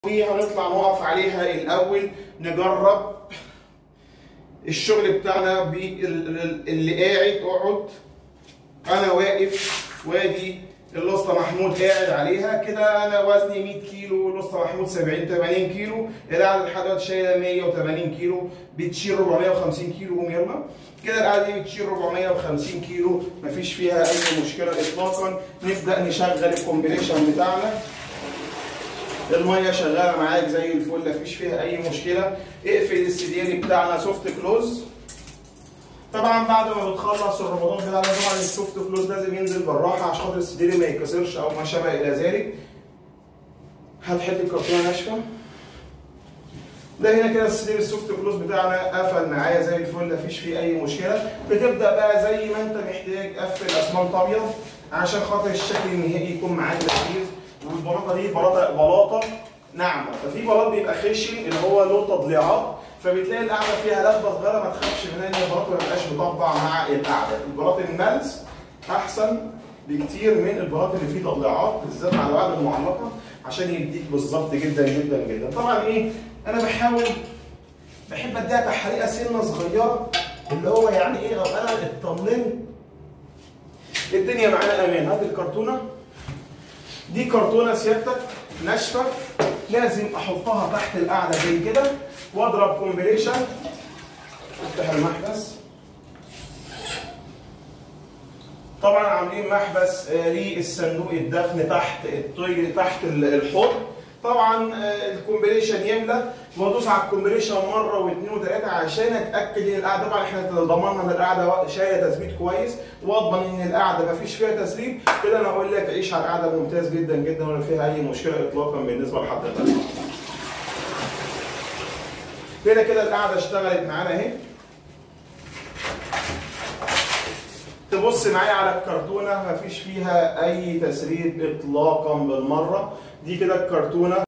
وهنطلع نقف عليها الاول نجرب الشغل بتاعنا باللي قاعد اقعد انا واقف وادي الاسطى محمود قاعد عليها كده انا وزني 100 كيلو الاسطى محمود 70 80 كيلو القعده لحد دلوقتي شايله 180 كيلو بتشيل 450 كيلو قوم يلا كده القعده دي بتشيل 450 كيلو مفيش فيها اي مشكله اطلاقا نبدا نشغل الكومبريشن بتاعنا الميه شغاله معاك زي الفل مفيش فيها اي مشكله اقفل السديري بتاعنا سوفت كلوز طبعا بعد ما بتخلص الرمضان بتاعنا طبعا السوفت كلوز لازم ينزل بالراحه عشان خاطر السديري ما يتكسرش او ما شابه الى ذلك هات حته كرتونه ناشفه ده هنا كده السدير السوفت كلوز بتاعنا قفل معايا زي الفل مفيش فيه اي مشكله بتبدا بقى زي ما انت محتاج قفل اسمنت ابيض عشان خاطر الشكل النهائي يكون معاك لذيذ والبلاطه دي بلاطه بلاطه ناعمه ففي بلاط بيبقى خشن اللي هو له تضليعات فبتلاقي القعده فيها لفه صغيره ما تخافش منها ان البلاط ما يبقاش مطبع مع القعده البلاط الملس احسن بكتير من البلاط اللي فيه تضليعات بالذات مع القعده المعلقه عشان يديك بالظبط جدا جدا جدا طبعا ايه انا بحاول بحب اديها تحريقه سنه صغيره اللي هو يعني ايه لو انا اطمنت الدنيا معانا امان هات الكرتونه دي كرتونه سيادتك ناشفه لازم احطها تحت القعده زي كده واضرب كومبريشن افتح المحبس طبعا عاملين محبس للصندوق الدفن تحت الطي تحت الحوض طبعا الكومبريشن يملى وادوس على الكومبريشن مره واثنين وثلاثه عشان اتاكد ان القعده طبعا احنا ضمننا ان القعده شايله تثبيت كويس واضمن ان القعده ما فيش فيها تسريب كده انا اقول لك عيش على القعده ممتاز جدا جدا ولا فيها اي مشكله اطلاقا بالنسبه لحضرتك. كده كده القعده اشتغلت معانا اهي. تبص معايا على الكرتونه مفيش فيها اي تسريب اطلاقا بالمره دي كده الكرتونه